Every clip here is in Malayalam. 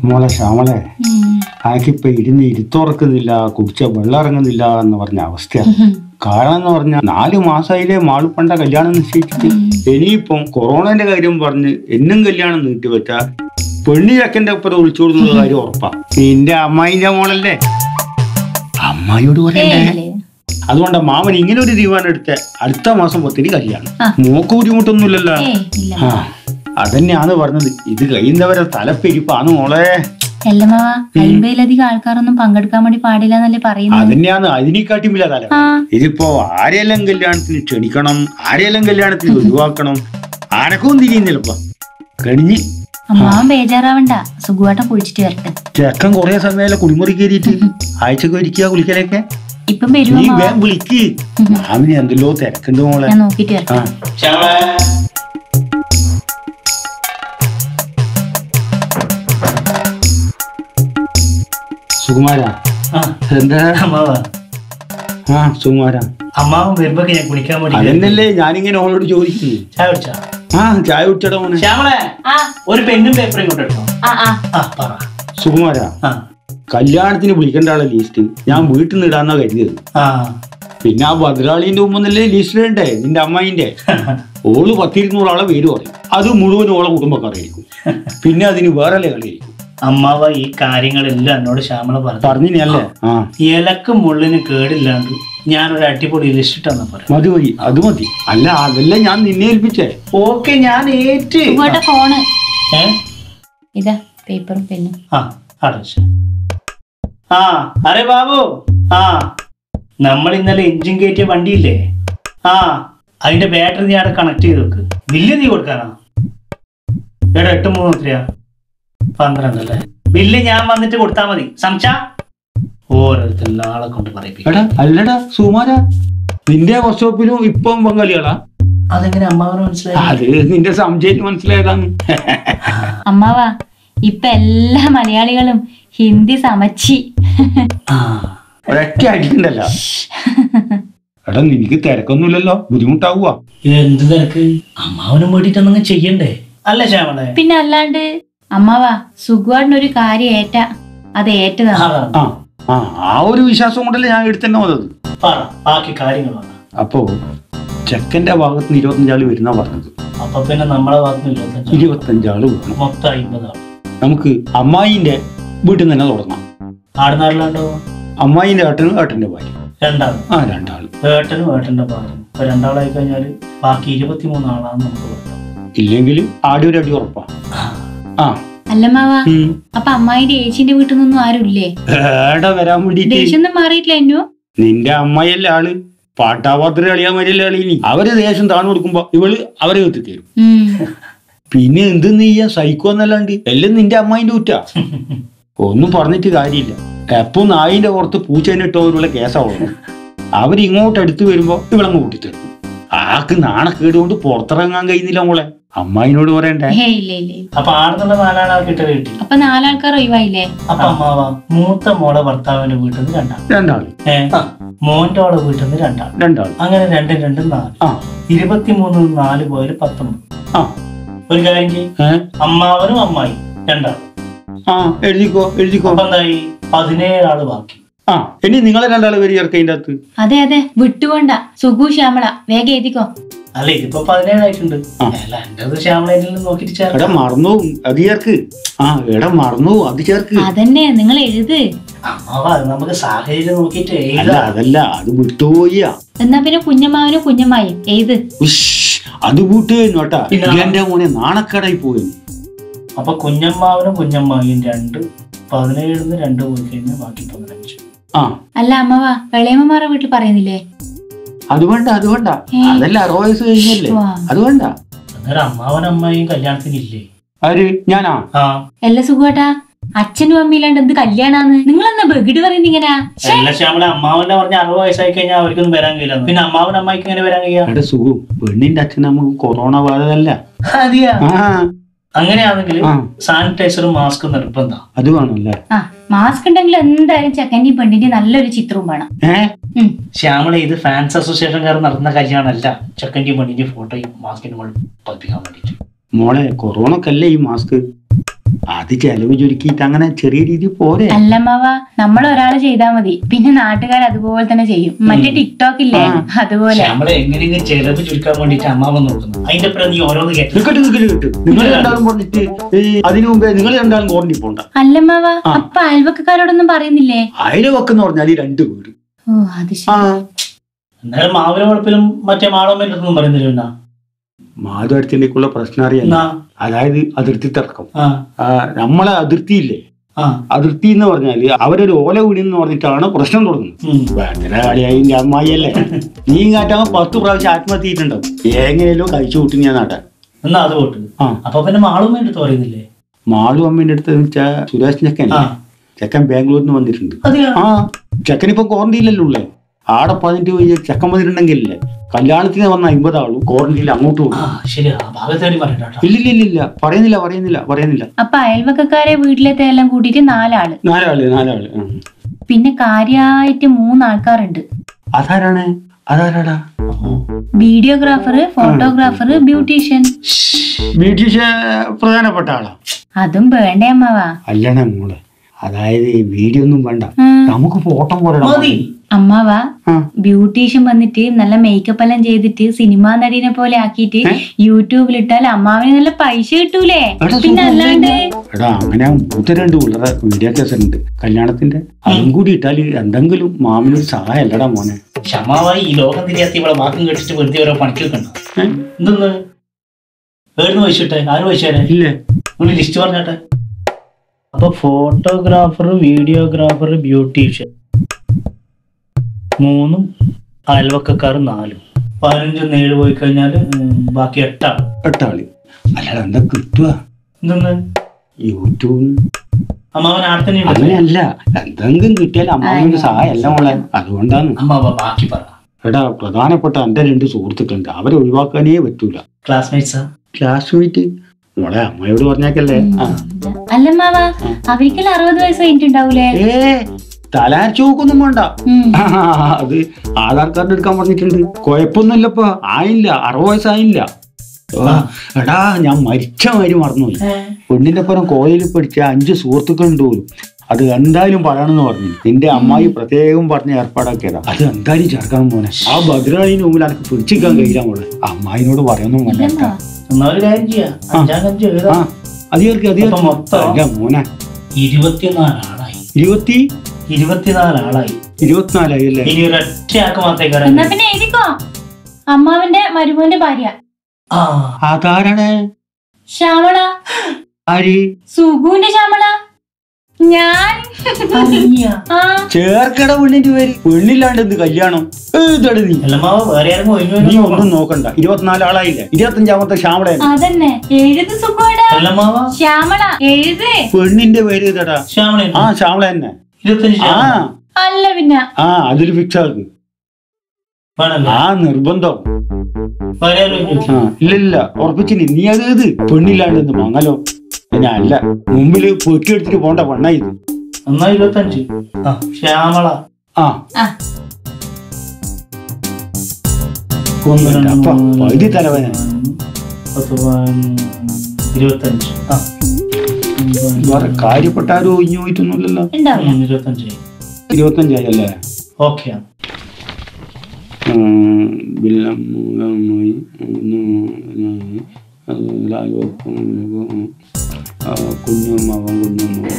മോളെ ശ്യാമളെ ഉം. ആക്കിപ്പോ ഇരുന്ന് ഇരുത്തുറക്കുന്നില്ല കുടിച്ച വെള്ളം ഇറങ്ങുന്നില്ല എന്ന് പറഞ്ഞ അവസ്ഥയാണ് കാരണം എന്ന് പറഞ്ഞാൽ നാല് മാസമായില്ലേ മാളുപ്പണ്ട കല്യാണം നിശ്ചയിച്ചിട്ട് ഇനിയിപ്പം കൊറോണന്റെ കാര്യം പറഞ്ഞ് എന്നും കല്യാണം നീട്ടിവെച്ച പെണ്ണി ചക്കന്റെ ഒപ്പം വിളിച്ചോടുന്നുള്ള കാര്യം ഉറപ്പാ നിന്റെ അമ്മായിന്റെ മോളല്ലേ അമ്മായിയോട് പറയണ്ടേ ഏയ്. അതുകൊണ്ടാ മാമൻ ഇങ്ങനെ ഒരു തീരുമാനം എടുത്ത അടുത്ത മാസം പത്തിന് കല്യാണം ആ. മോക്ക് ബുദ്ധിമുട്ടൊന്നുമില്ലല്ലോ ഏയ് ഇല്ല ആ അതന്നെയാണ് പറഞ്ഞത് ഇത് കഴിയുന്നവരെ തലപ്പെരിപ്പാണ് മോളെ എല്ലമ്മ അമ്പതിലധികം ആൾക്കാരൊന്നും പങ്കെടുക്കാൻ വേണ്ടി പാടില്ല എന്നല്ലേ പറയുന്നത് അതന്നെയാണ് അതിനെക്കാട്ടിമില്ല തല ആ ഇതിപ്പോ ആരെല്ലാം കല്യാണത്തിന് ക്ഷണിക്കണം ആരെല്ലാം കല്യാണത്തിന് ഒഴിവാക്കണം ആനക്കും തിരിയുന്നില്ലപ്പ കഴിഞ്ഞ് അമ്മാവൻ ബേജാറാവണ്ട സുഖമായിട്ട് കുളിച്ചിട്ട് വരട്ടെ ചെക്കൻ കൊറേ സമയമല്ല കുളിമുറി കയറിയിട്ട് ആഴ്ചക്ക് ഒരിക്കുക കുളിക്കലൊക്കെ ഇപ്പം വരുമോ നീ അമ്മാവ? വേഗം വിളിക്ക് മാമിന് എന്തെല്ലോ തിരക്കുണ്ട് മോളെ ഞാൻ നോക്കിട്ട് വരട്ടെ ആ സുകുമാരാ ആ, എന്താ അമ്മാവാ ആ സുകുമാരാ അമ്മാവൻ വരുമ്പോ ഞാൻ കുളിക്കാൻ വേണ്ടി അതെന്നല്ലേ ഞാനിങ്ങനെ ഓളോട് ചോദിക്കുന്നു ചായ കുടിച്ചാ ആ ചായ കുടിച്ചടാ മോനെ ശ്യാമളെ ആ ഒരു പെന്നും പേപ്പറും കൊണ്ട് എടുത്തോ ആ ആ ആ പറ സുകുമാരാ ആ കല്യാണത്തിന് വിളിക്കേണ്ട ആളെ ലിസ്റ്റ് ഞാൻ വീട്ടിൽ നിന്ന് ഇടാന്നാ കരുതിയത് ആ പിന്നെ ആ ഭദ്രാളിന്റെ മുമ്പെന്നല്ലേ ലിസ്റ്റ് ഇടണ്ടേ നിന്റെ അമ്മായിന്റെ ഓള് പത്തിരുന്നൂറ് ആളെ പേര് പറയും അത് മുഴുവൻ ഓളെ കുടുംബക്കാരായിരിക്കും പിന്നെ അതിന് വേറെ കളിയായിരിക്കും അമ്മാവ ഈ കാര്യങ്ങളെല്ലാം എന്നോട് ശ്യാമള പറഞ്ഞു പറഞ്ഞിനല്ലേ ആ ഇലക്കും മുള്ളിന് കേടില്ലാണ്ട് ഞാനൊരു അടിപൊളി ലിസ്റ്റ് ഇട്ടെന്ന് പറയാം മതി മതി അത് മതി അല്ല അതല്ല ഞാൻ നിന്നെ ഏൽപ്പിച്ചേ ഓക്കെ ഞാൻ ഏറ്റ് സുഖമായിട്ട് ഫോണ് ഏ? ഇതാ പേപ്പറും പെന്നും ആ അടച്ചു ആ അരെ ബാബു ആ നമ്മൾ ഇന്നലെ എഞ്ചിൻ കയറ്റിയ വണ്ടിയില്ലേ ആ അതിന്റെ ബാറ്ററി നീ അവിടെ കണക്ട് ചെയ്ത് വെക്ക് ബില്ല് നീ കൊടുക്കാനാ എടാ എട്ട് മൂന്ന് എത്രയാ പന്ത്രണ്ട് അല്ലേ ബില്ല് ഞാൻ വന്നിട്ട് കൊടുത്താൽ മതി സംശ ഓരോരുത്തരും ആളെ കൊണ്ട് പറയിപ്പിക്കും എടാ അല്ലടാ സുകുമാരാ നിന്റെ വർക്ക്ഷോപ്പിലും ഇപ്പം പങ്കാളികളാ അതെങ്ങനെ അമ്മാവന് മനസ്സിലായി അത് നിന്റെ സംശയം മനസ്സിലായതാണ് അമ്മാവാ ഇപ്പൊ എല്ലാ മലയാളികളും ഹിന്ദി സമച്ചി ആ ഒരൊറ്റ അടിക്കണ്ടല്ല എടാ നിനക്ക് തിരക്കൊന്നുമില്ലല്ലോ ബുദ്ധിമുട്ടാവുക എന്ത് നിനക്ക് അമ്മാവനും വേണ്ടിട്ടൊന്നും ചെയ്യണ്ടേ അല്ല ശ്യാമളെ പിന്നെ അല്ലാണ്ട് അമ്മാവാ സുഖമായിട്ടിന് ഒരു കാര്യം ഏറ്റ അത് ഏറ്റതാണ് അതാണ് ആ ആ ആ ഒരു വിശ്വാസം കൊണ്ടല്ലേ ഞാൻ എടുത്തന്നെ വന്നത് പറ ബാക്കി കാര്യങ്ങൾ പറ അപ്പോ ചെക്കന്റെ ഭാഗത്ത് നിന്ന് ഇരുപത്തഞ്ചാള് വരുന്ന പറഞ്ഞത് അപ്പൊ പിന്നെ നമ്മളെ ഭാഗത്ത് ഇരുപത്തഞ്ച് ഇരുപത്തഞ്ചാള് വേണം മൊത്തം അമ്പതാണ് നമുക്ക് അമ്മായിന്റെ വീട്ടിൽ നിന്ന് തന്നെ തുടങ്ങാം ആടുന്നാറിലാണ്ടോ അമ്മായിന്റെ ഏട്ടനും ഏട്ടന്റെ ഭാര്യ രണ്ടാൾ ആ രണ്ടാള് ഏട്ടനും ഏട്ടന്റെ ഭാര്യയും ഇപ്പൊ രണ്ടാളായി കഴിഞ്ഞാല് ബാക്കി ഇരുപത്തിമൂന്ന് ആളാണ് നമുക്ക് കൊടുത്തത് ഇല്ലെങ്കിൽ ആടി ഒരു അടി ഉറപ്പാ ആ അല്ലമ്മാവാ ഉം. അപ്പൊ അമ്മായിന്റെ ഏച്ചിന്റെ വീട്ടിൽ നിന്നൊന്നും ആരുമില്ലേ ഏടാ വരാൻ വേണ്ടിട്ട് ദേഷ്യൊന്നും മാറിയിട്ടില്ല എന്നോ നിന്റെ അമ്മയല്ലേ ആള് പാട്ടാപാത്ര അളിയാമാരല്ലേ അളിയിനി അവര് ദേശം താണു കൊടുക്കുമ്പോ ഇവള് അവരെ എത്തിത്തരും ഉം. പിന്നെ എന്ത് നീ ചെയ്യാൻ സഹിക്കുവന്നല്ലാണ്ട് എല്ലാം നിന്റെ അമ്മായിന്റെ കുറ്റാ ഒന്നും പറഞ്ഞിട്ട് കാര്യമില്ല എപ്പോ നായിന്റെ പുറത്ത് പൂച്ചേനിട്ടവരുള്ള കേസാവുന്നു അവരിങ്ങോട്ട് അടുത്ത് വരുമ്പോ ഇവളങ്ങ് കൂട്ടിത്തരും ആക്ക് നാണക്കേട് കൊണ്ട് പുറത്തിറങ്ങാൻ കഴിയുന്നില്ല മോളെ അമ്മായിനോട് പറയണ്ടേ ഹേ ഇല്ല ഇല്ല ഇല്ല. അപ്പൊ ആടുന്നുള്ള നാലാളെ കിട്ടത് കിട്ടി അപ്പൊ നാലാൾക്കാർ ഒഴിവായില്ലേ അപ്പൊ അമ്മാവ മൂത്ത മോളെ ഭർത്താവിന്റെ വീട്ടിൽ നിന്ന് രണ്ടാൾ രണ്ടാള് ഏ മോന്റെ ഓളെ വീട്ടിൽ നിന്ന് രണ്ടാൾ രണ്ടാള് അങ്ങനെ രണ്ടും രണ്ടും നാല് ആ ഇരുപത്തിമൂന്ന് നാല് പോയാല് പത്തൊമ്പത് ആ ഒരു കാര്യം ചെയ്യ് ഏ അമ്മാവനും അമ്മായി രണ്ടാൾ ആ എഴുതിക്കോ എഴുതിക്കോ അപ്പൊ എന്തായി പതിനേഴ് ആള് ബാക്കി ആ ഇനി നിങ്ങളെ രണ്ടാള് വരി ചേർക്ക അതിന്റെ അകത്ത് അതെ അതെ വിട്ടുകൊണ്ട സുഖു ശ്യാമള വേഗം എഴുതിക്കോ അല്ല ഇതിപ്പോ പതിനേഴായിട്ടുണ്ട് ആ. അല്ല എന്റെ ശ്യാമളയിൽ നോക്കിട്ട് ചേർക്കാം എടാ മറന്നു അത് ചേർക്ക് ആ എടാ മറന്നു അത് ചേർക്ക് അതന്നെ നിങ്ങൾ എഴുത് അമ്മാവ അത് നമുക്ക് സാഹചര്യം നോക്കിട്ട് അല്ല എഴുതാം അതല്ല അത് വിട്ടുപോയ എന്നാ പിന്നെ കുഞ്ഞമ്മാവനും കുഞ്ഞമ്മായും എഴുത് അത് വിട്ടു നോട്ടാ പിന്നെ? എന്റെ മോനെ നാണക്കേടായി പോയി അപ്പൊ കുഞ്ഞമ്മാവനും കുഞ്ഞമ്മായും രണ്ട് പതിനേഴിന്ന് രണ്ട് പോയി കഴിഞ്ഞാൽ ബാക്കി പതിനഞ്ച് ആ അല്ല അമ്മവാ വെളയമ്മമാരുടെ വീട്ടിൽ പറയുന്നില്ലേ അത് വേണ്ട അത് വേണ്ട ഏ. അതല്ല അറുപത് വയസ്സ് കഴിഞ്ഞല്ലേ വാ. അത് വേണ്ട അന്നേരം അമ്മാവനും അമ്മായിയും കല്യാണത്തിനില്ലേ ആര് ഞാനാ ആ എല്ലാ സുഖേട്ടാ അച്ഛനും അമ്മയില്ലാണ്ട് എന്ത് കല്യാണാന്ന് നിങ്ങൾ എന്നാ ബഗിട് പറയുന്ന ഇങ്ങനെ എല്ലാ ശ്യാമളെ അമ്മാവന്റെ പറഞ്ഞ അറുപത് വയസ്സായി കഴിഞ്ഞാൽ അവർക്കൊന്നും വരാൻ കഴിയില്ല പിന്നെ അമ്മാവൻ അമ്മായിക്ക് എങ്ങനെ വരാൻ കഴിയാ എടാ സുഖു പെണ്ണിന്റെ അച്ഛൻ നമുക്ക് കൊറോണ ബാധതല്ല അതെയാ ആ അങ്ങനെയാണെങ്കിൽ ആ സാനിറ്റൈസറും മാസ്കും നിർബന്ധം അത് വേണമല്ലേ ആ മാസ്ക് ഉണ്ടെങ്കിൽ എന്തായാലും ചെക്കൻ്റെയും പെണ്ണിന്റെയും നല്ലൊരു ചിത്രവും വേണം ഏ ഉം. ശ്യാമളെ ഇത് ഫാൻസ് അസോസിയേഷൻകാർ നടത്തുന്ന കല്യാണമല്ല ചെക്കൻ്റെയും പെണ്ണിന്റെയും ഫോട്ടോയും മാസ്കിന്റെ മുകളിൽ പതിപ്പിക്കാൻ വേണ്ടിയിട്ട് മോളെ കൊറോണക്കല്ലേ ഈ മാസ്ക് അത് ചെലവ് ചുരുക്കിയിട്ട് അങ്ങനെ ചെറിയ രീതിയിൽ പോരെ അല്ലമ്മാവ നമ്മൾ ഒരാള് ചെയ്താ മതി പിന്നെ നാട്ടുകാർ അതുപോലെ തന്നെ ചെയ്യും മറ്റേ ടിക്ടോക്ക് ഇല്ലേ അതുപോലെ നമ്മളെ എങ്ങനെയെങ്കിലും ചെലവ് ചുരുക്കാൻ വേണ്ടിട്ട് അമ്മാവൻ നോക്കുന്നു അതിന്റെ അപ്പുറം നീ ഓരോന്ന് കേട്ടു നിൽക്കട്ടെ നിൽക്കട്ടെ കിട്ടും നിങ്ങൾ രണ്ടാളും പറഞ്ഞിട്ട് ഈ അതിനു മുമ്പേ നിങ്ങൾ രണ്ടാളും കോറണ്ടി പോണ്ട അല്ലമ്മാവ അപ്പൊ അയൽവക്കക്കാരോടൊന്നും പറയുന്നില്ലേ അയലവക്കെന്ന് പറഞ്ഞാൽ ഈ രണ്ട് വീട് ഓ അത് ആ ശരി എന്നാലും മാവിലും കുഴപ്പമിലും മറ്റേ മാളമ്മേന്റെ അടുത്തൊന്നും പറയുന്നില്ല എന്നാ മാധു അടുത്തേക്കുള്ള പ്രശ്നം അറിയാം എന്നാ അതായത് അതിർത്തി തർക്കം ആ ആ, നമ്മളെ അതിർത്തിയില്ലേ ആ അതിർത്തി എന്ന് പറഞ്ഞാല് അവരൊരു ഓല വീട് എന്ന് പറഞ്ഞിട്ടാണ് പ്രശ്നം തുടങ്ങുന്നത് ഉം. ഭയങ്കര കളിയായി എന്റെ അമ്മായിയല്ലേ നീ കാറ്റാകുമ്പോ പത്ത് പ്രാവശ്യം ആത്മഹത്യ ചെയ്തിട്ടുണ്ടാവും എങ്ങനെയല്ലോ കഴിച്ചു കൂട്ടി ഞാൻ നാട്ടെ എന്നാ അത് പോട്ട് ആ അപ്പൊ പിന്നെ മാളുമ്മേന്റെ അടുത്ത് പറയുന്നില്ലേ മാളു അമ്മേന്റെ അടുത്ത് വെച്ചാ സുരേഷ് ചെക്കൻ ആ ചെക്കൻ ബാംഗ്ലൂരിൽ നിന്ന് വന്നിട്ടുണ്ട് അതെയോ ആ ചെക്കൻ ഇപ്പൊ ക്വാറന്റീനിലല്ലോ ഉള്ളേ ആടെ പതിനെട്ട് പോയി ചെക്കൻ വന്നിട്ടുണ്ടെങ്കിലല്ലേ കല്യാണത്തിന് വന്ന അമ്പത് ആളും ക്വാറന്റീനിൽ അങ്ങോട്ട് പോകും ആ ശരി ആ ഭാഗത്തേടി പറയണ്ട ഇല്ല ഇല്ല ഇല്ല ഇല്ല പറയുന്നില്ല പറയുന്നില്ല പറയുന്നില്ല അപ്പൊ അയൽവക്കക്കാരെ വീട്ടിലത്തെ എല്ലാം കൂട്ടിയിട്ട് നാലാള് നാലാള് നാലാള് ആ. പിന്നെ കാര്യായിട്ട് മൂന്നാൾക്കാരുണ്ട് അതാരാണ് അതാരാടാ വീഡിയോഗ്രാഫർ ഫോട്ടോഗ്രാഫർ ബ്യൂട്ടീഷ്യൻ ബ്യൂട്ടീഷ്യൻ പ്രധാനപ്പെട്ട ആളാ അതും വേണ്ടേ അമ്മാവാ അല്ലണ മോള് അതായത് ഈ വീഡിയോ ഒന്നും വേണ്ട ഉം. നമുക്ക് ഫോട്ടോ പോരണം മതി അമ്മാവാ ആ. ബ്യൂട്ടീഷ്യൻ വന്നിട്ട് നല്ല മേക്കപ്പ് എല്ലാം ചെയ്തിട്ട് സിനിമാ നടീനെ പോലെ ആക്കിയിട്ട് യൂട്യൂബിൽ ഇട്ടാൽ അമ്മാവിന് നല്ല പൈസ കിട്ടൂലേ എടാ, പിന്നെ സുഖം അല്ലാണ്ട് എടാ അങ്ങനെ മൂത്ത രണ്ട് പിള്ളേരെ വീഡിയോ കേസ് ഉണ്ട് കല്യാണത്തിന്റെ അതും കൂടി ഇട്ടാല് എന്തെങ്കിലും മാമിനൊരു സഹായം അല്ലടാ മോനെ ക്ഷമാവായി ഈ ലോകം തിരിയാത്തി ഇവിടെ വാക്കും കേട്ടിട്ട് വെറുതെ ഓരോ പണിക്ക് വെക്കണ്ട ഏ? എന്തെന്ന് എവിടുന്ന് വഹിച്ചിട്ടെ ആര് വഹിച്ചേരെ ഇല്ലേ ഒന്ന് ലിസ്റ്റ് പറഞ്ഞാട്ടെ അപ്പൊ ഫോട്ടോഗ്രാഫർ വീഡിയോഗ്രാഫർ ബ്യൂട്ടീഷ്യൻ മൂന്നും അയൽവക്കക്കാർ നാലും പതിനഞ്ചൊന്ന് ഏഴ് പോയി കഴിഞ്ഞാൽ ബാക്കി എട്ടാണ് എട്ടാള് അല്ലടാ എന്താ കിട്ടുക എന്തെന്ന് യൂട്യൂബ് അമ്മാവൻ ആടെ തന്നെ ഉണ്ടല്ലേ അങ്ങനെയല്ല എന്തെങ്കിലും കിട്ടിയാൽ അമ്മാവിന്റെ സഹായം അല്ല മോളെ അതുകൊണ്ടാണ് അമ്മാവ ബാക്കി പറ എടാ പ്രധാനപ്പെട്ട എന്റെ രണ്ട് സുഹൃത്തുക്കളുണ്ട് അവരെ ഒഴിവാക്കാനേ പറ്റൂല ക്ലാസ്മേറ്റ്സാ ക്ലാസ്മേറ്റ് മോളെ അമ്മയോട് പറഞ്ഞേക്കല്ലേ ആ. അല്ലമ്മാവാ അവർക്കെല്ലാം അറുപത് വയസ്സ് കഴിഞ്ഞിട്ടുണ്ടാവൂലേ ഏ തലാർച്ച നോക്കൊന്നും വേണ്ട ഉം. ആ, അത് ആധാർ കാർഡ് എടുക്കാൻ പറഞ്ഞിട്ടുണ്ട് കുഴപ്പമൊന്നുമില്ലപ്പോ ആയില്ല അറുപത് വയസ്സായില്ല ആ, എടാ ഞാൻ മരിച്ച മാതിരി മറന്നുപോയി പെണ്ണിന്റെ പുറം കോളേജിൽ പഠിച്ച അഞ്ച് സുഹൃത്തുക്കളുണ്ട് പോലും അത് എന്തായാലും പറയണമെന്ന് പറഞ്ഞു നിന്റെ അമ്മായി പ്രത്യേകം പറഞ്ഞ ഏർപ്പാടാക്കിയതാ അത് എന്തായാലും ചേർക്കണം മോനെ ആ ഭദ്രാളിന് മുമ്പിൽ എനിക്ക് പിടിച്ചിക്കാൻ കഴിയില്ല മോളെ അമ്മായിനോട് പറയൊന്നും വേണ്ട കേട്ടാ. എന്നാ ഒരു കാര്യം ചെയ്യാം അഞ്ചാം അഞ്ച് ആ എഴുതാം അത് ചേർക്ക് അത് അപ്പൊ മൊത്തം? അല്ല മോനെ ഇരുപത്തിനാല് ആളായി ഇരുപത്തി ഇരുപത്തിനാല് ആളായി ഇരുപത്തിനാലായി അല്ലേ ഇനി ഒരു ഒറ്റ ആൾക്ക് മാത്രമേ എന്നാ കയറാൻ പിന്നെ എഴുതിക്കോ അമ്മാവിന്റെ മരുമോന്റെ ഭാര്യ ആ അതാരാണ് ശ്യാമള ആര് സുഗുവിന്റെ ശ്യാമള ഞാൻ ആ ചേർക്കട പെണ്ണിന്റെ പേര് പെണ്ണില്ലാണ്ട് എന്ത് കല്യാണം ഏതാണ് നീ എല്ലമാവ് വേറെ ആരെങ്കിലും ഒഴിഞ്ഞു നീ ഒന്നും നോക്കണ്ട ഇരുപത്തിനാല് ആളായില്ലേ ഇരുപത്തഞ്ചാമത്തെ ശ്യാമള അതന്നെ എഴുത് സുഖോടാ എല്ലമാവ ശ്യാമള എഴുത് പെണ്ണിന്റെ പേര് ഇതടാ ശ്യാമള ആ ശ്യാമള തന്നെ ഇരുപത്തഞ്ച് ആ ശ്യാമള. അല്ല പിന്നെ ആ അതിൽ ഫിക്സ് ആക്ക് വേണല്ലേ ആ നിർബന്ധം വേറെ ആരെങ്കിലും ചോദിച്ചു ആ ഇല്ലില്ല ഉറപ്പിച്ചിനി നീ അത് ഇത് പെണ്ണില്ലാണ്ട് എന്ത് മങ്ങലോ പിന്നെ അല്ല മുമ്പില് പൊറ്റി എടുത്തിട്ട് പോണ്ട പെണ്ണ ഇത് എന്നാ ഇരുപത്തഞ്ച് ആ ശ്യാമള ആ ആ കൊന്നിട്ട് അപ്പ പകുതി തലവന പത്ത് പതിനൊന്ന്, ഇരുപത്തഞ്ച് ആ വേറെ കാര്യപ്പെട്ട ആരും ഒഴിഞ്ഞു പോയിട്ടൊന്നുമില്ലല്ലോ ഉണ്ടാവില്ല ഉം, ഇരുപത്തഞ്ച് ഇരുപത്തഞ്ചായി അല്ലേ ഓക്കെ ഉം, ബില്ലം മൂലമായി മൂന്ന് ലാലോപ്പം കുഞ്ഞുമാവൻ കുഞ്ഞുമാവൻ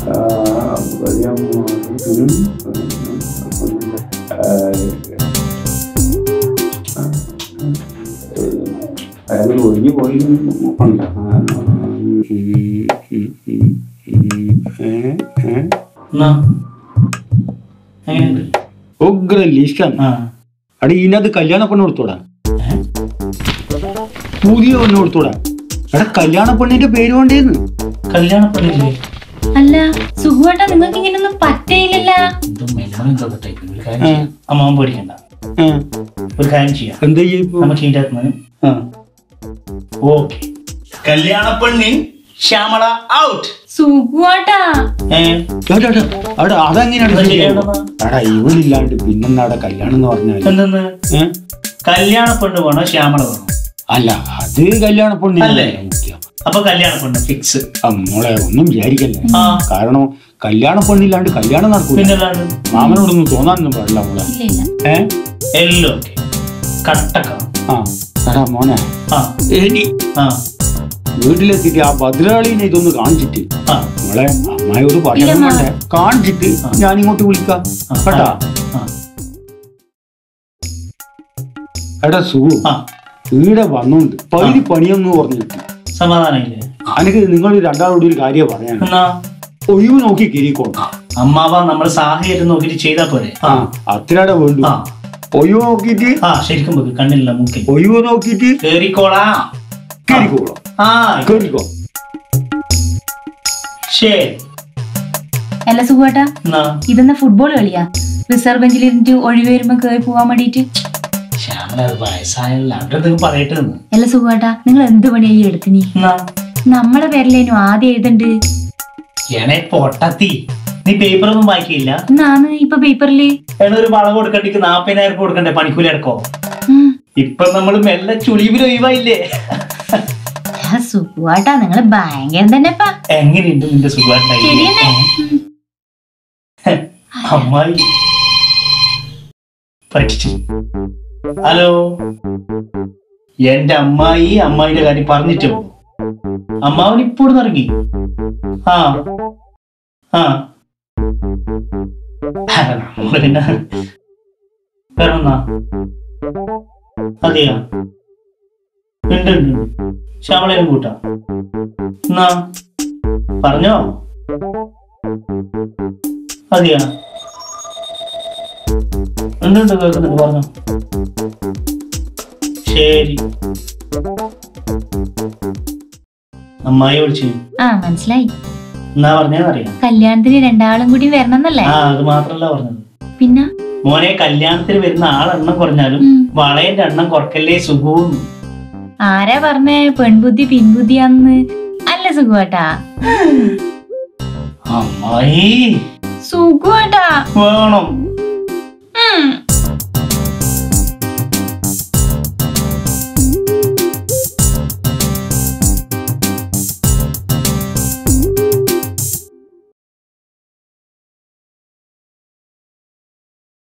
അയാൾ ഒഴിഞ്ഞു പോയി ഉണ്ട്. ആ, ഉം, ഉം, ഉം, ഉം, ഏ, ഏ. എന്നാ എങ്ങനെയുണ്ട് ഉഗ്ര ലിസ്റ്റാണ് ആ അടി ഇതിനകത്ത് കല്യാണ പെണ്ണ് കൊടുത്തോടാ ഏ? പുതിയ പെണ്ണ് കൊടുത്തോടാ എടാ കല്യാണ പെണ്ണിന്റെ പേര് വേണ്ടേന്ന് കല്യാണ പെണ്ണില്ലേ അല്ല സുഖുവേട്ടാ നിങ്ങൾക്ക് ഇങ്ങനൊന്നും പറ്റയില്ലല്ലോ എന്തോ മെല്ലോണം എന്തോ ടൈപ്പ് ഒരു കാര്യം ചെയ്യാം അമ്മാവൻ പേടിക്കണ്ട ആ, ഒരു കാര്യം ചെയ്യാം എന്താ ചെയ്യ ഇപ്പൊ നമുക്ക് ഇതിന്റെ അകത്ത് ആ ഓക്കെ കല്യാണ പെണ്ണി ശ്യാമള ഔട്ട് സുഖുവേട്ടാ ഏ എടാ, എടാ, എടാ, അതെങ്ങനെയാണ് അത് ശരിയാവുക? ശരിയാണോ? എടാ ഇവനില്ലാണ്ട് പിന്നെന്താടെ കല്യാണം എന്ന് പറഞ്ഞാല് എന്തെന്ന് ഏ? കല്യാണ പെണ്ണ് വേണോ ശ്യാമള വേണോ അല്ല അത് കല്യാണ പെണ്ണിനല്ലേ അല്ലേ? മുഖ്യം അപ്പൊ കല്യാണം കൊണ്ട് ഫിക്സ് ആ, മോളെ ഒന്നും വിചാരിക്കല്ലേ ആ കാരണം കല്യാണ പെണ്ണില്ലാണ്ട് കല്യാണം നടക്കൂല പിന്നല്ലാണ്ട് മാമനോടൊന്നും തോന്നാനൊന്നും പാടില്ല മോളെ ഇല്ല ഇല്ല ഏ എല്ലാം ഓക്കെ കട്ടക്ക ആ എടാ മോനെ ആ ഇനി ആ വീട്ടിലെത്തിയിട്ട് ആ ഭദ്രാളിനെ ഇതൊന്ന് കാണിച്ചിട്ട് ആ മോളെ അമ്മായിയോട് പറയണം ഇല്ലമ്മ. വേണ്ടേ കാണിച്ചിട്ട് ഞാൻ ഇങ്ങോട്ട് വിളിക്കാം ആ, കേട്ടാ ആ എടാ സുഖു ആ ഈടെ വന്നോണ്ട് പകുതി പണിയൊന്നും പറഞ്ഞിട്ട് സമാധാനമില്ലേ എനിക്ക് നിങ്ങൾ രണ്ടാളോട് ഒരു കാര്യം പറയാൻ എന്നാ ഒഴിവ് നോക്കി കിരിക്കോണം അമ്മാവ നമ്മൾ സാഹചര്യം നോക്കിയിട്ട് ചെയ്താ പോരെ ആ അത്രയുടെ വേണ്ടു ആ ഒഴിവ് നോക്കിയിട്ട് ആ ശരിക്കും വെക്ക് കണ്ണില്ല മൂക്കിൽ ഒഴിവ് നോക്കിയിട്ട് കേറിക്കോളാ കേറിക്കോളാം ആ കേറിക്കോ ശരി അല്ല സുഖേട്ടാ എന്നാ ഇതെന്നാ ഫുട്ബോൾ കളിയാ റിസർവ് ബെഞ്ചിൽ ഇരുന്നിട്ട് ഒഴിവ് വരുമ്പോ കേറി പോവാൻ വേണ്ടിട്ട് ശ്യാമല അത് വയസ്സായല്ല അവിടെ നിങ്ങൾ പറയട്ടെ എന്ന് അല്ല സുഖേട്ടാ നിങ്ങൾ എന്ത് പണിയായി എടുത്തിനി എന്നാ നമ്മളെ പേരിലേനു ആദ്യം എഴുതണ്ട് എണേ പൊട്ടത്തി നീ പേപ്പർ ഒന്നും വായിക്കില്ല എന്നാണ് ഇപ്പൊ പേപ്പറില് എണ ഒരു വളവ് കൊടുക്കണ്ടെങ്കിൽ നാപ്പതിനായിരം കൊടുക്കണ്ടേ പണിക്കൂലി അടക്കോ ഉം. ഇപ്പൊ നമ്മള് മെല്ലെ ചുളിവിൽ ഒഴിവായില്ലേ ആ സുഖേട്ടാ നിങ്ങള് ഭയങ്കരം തന്നെപ്പാ എങ്ങനെയുണ്ട് നിന്റെ സുഖമായിട്ടായി ശരിയെന്നെ ഉം. അമ്മായി പറ്റിച്ചു ഹലോ എന്റെ അമ്മായി അമ്മായിയുടെ കാര്യം പറഞ്ഞിട്ടേ ഉള്ളൂ അമ്മാവൻ ഇപ്പോൾ ഇറങ്ങി ആ ആ അല്ല, നമ്മള് പിന്നെ വേറൊന്നാ അതെയാ ഉണ്ട് ഉണ്ട് ശ്യാമളേനും കൂട്ടാ എന്നാ പറഞ്ഞോ അതെയാ ഉണ്ട് ഉണ്ട് കേൾക്കുന്നുണ്ട് പറഞ്ഞോ ശരി അമ്മായി വിളിച്ചു ആ മനസ്സിലായി എന്നാ പറഞ്ഞതെന്നറിയാം കല്യാണത്തിന് രണ്ടാളും കൂടി വരണമെന്നല്ലേ ആ അത് മാത്രല്ല പറഞ്ഞത് പിന്നെ മോനെ കല്യാണത്തിന് വരുന്ന ആളെണ്ണം കുറഞ്ഞാലും ഉം. വളയന്റെ എണ്ണം കുറക്കല്ലേ സുഖവും ആരാ പറഞ്ഞേ പെൺബുദ്ധി പിൻബുദ്ധിയാന്ന് അല്ല സുഖേട്ടാ അമ്മായി സുഖേട്ടാ വേണം